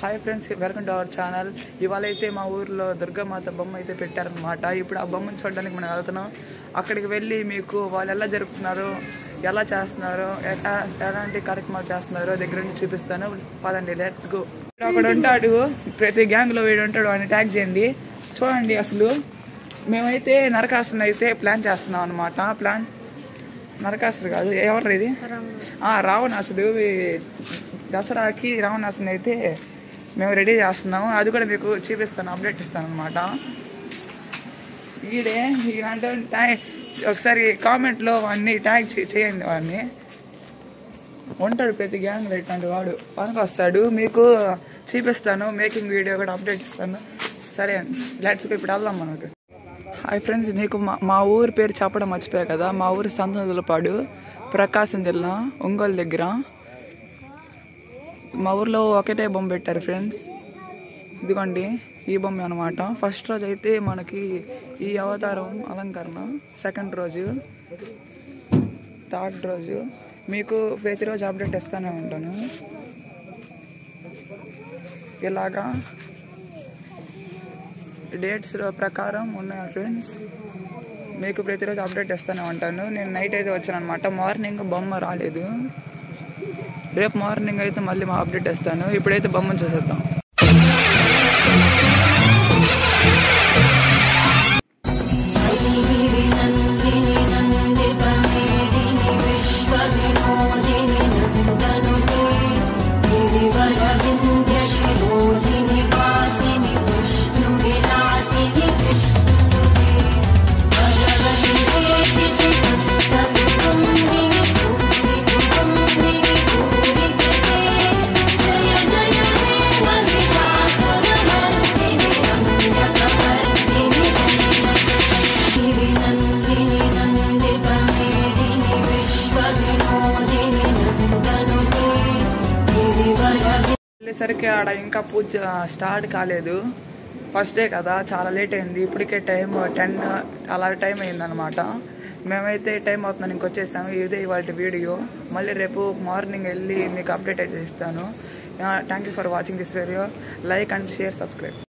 hi friends welcome to our channel ఇవాళ అయితే మా ఊర్లో దుర్గామాత బొమ్మ అయితే పెట్టారనమాట ఇప్పుడు ఆ బొమ్మను చూడడానికి మనం వెళ్తున్నాం అక్కడికి వెళ్ళి మీకు వాళ్ళు ఎలా జరుపుతున్నారు ఎలా చేస్తున్నారు ఎలా ఎలాంటి కార్యక్రమాలు చేస్తున్నారో దగ్గర నుంచి చూపిస్తాను పదండి లెట్స్ గో అక్కడ ఉంటాడు ప్రతి గ్యాంగ్లో వీడు ఉంటాడు అని ట్యాగ్ చేయండి చూడండి అసలు మేమైతే నరకాసన అయితే ప్లాన్ చేస్తున్నాం అనమాట ప్లాన్ నరకాసుడు కాదు ఎవరు ఇది ఆ, రావణాసుడు ఈ దసరాకి రావణాసుని అయితే మేము రెడీ చేస్తున్నాము అది కూడా మీకు చూపిస్తాను అప్డేట్ ఇస్తాను అనమాట ఈడే అంటే ట్యాగ్ ఒకసారి కామెంట్లో వాడిని ట్యాగ్ చే- చేయండి వాడిని ఉంటాడు ప్రతి గ్యాంగ్లో ఇట్లాంటి వాడు పనికి వస్తాడు మీకు చూపిస్తాను మేకింగ్ వీడియో కూడా అప్డేట్ ఇస్తాను సరే లెట్స్ ఇప్పుడు వెళ్దాం మనకు హాయ్ ఫ్రెండ్స్ నీకు మా మా ఊరి పేరు చెప్పడం మర్చిపోయా కదా మా ఊరి సంతనదులపాడు ప్రకాశం జిల్లా ఒంగోలు దగ్గర మా ఊర్లో ఒకటే బొమ్మ పెట్టారు ఫ్రెండ్స్ ఇదిగోండి ఈ బొమ్మ అనమాట ఫస్ట్ రోజు అయితే మనకి ఈ అవతారం అలంకరణ సెకండ్ రోజు థర్డ్ రోజు మీకు ప్రతిరోజు అప్డేట్ ఇస్తూనే ఉంటాను ఇలాగా డేట్స్ ప్రకారం ఉన్నాయి ఫ్రెండ్స్ మీకు ప్రతిరోజు అప్డేట్ ఇస్తూనే ఉంటాను నేను నైట్ అయితే వచ్చాను అనమాట మార్నింగ్ బొమ్మ రాలేదు రేపు మార్నింగ్ అయితే మళ్ళీ మా అప్డేట్ ఇస్తాను ఇప్పుడైతే బొమ్మను చూసేద్దాం नन्दिनि नन्दितमेदिनि विश्वविनोदिनि नन्दनुते गिरिवरविन्द्यशिरोधिनि वासिनि विष्णुविलासिनि विष्णुनुते भगवति देशिति भक्तकुटुम्बिनि भूरि कुटुम्बिनि भूरि कृते जय जय हे महिषासुरमर्दिनि रम्यकपर्दिनि गिरिनन्दिनि नन्दितमेदिनि विश्वविनोदिनि नन्दनुते गिरिवरवि వెళ్ళేసరికి ఆడ ఇంకా పూజ స్టార్ట్ కాలేదు ఫస్ట్ డే కదా చాలా లేట్ అయింది ఇప్పటికే టైం టెన్ అలా టైం అయిందనమాట మేమైతే టైం అవుతుందని ఇంకొచ్చేసాము ఇదే ఇవాళ వీడియో మళ్ళీ రేపు మార్నింగ్ వెళ్ళి మీకు అప్డేట్ అయితే ఇస్తాను thank you for watching this video like and share subscribe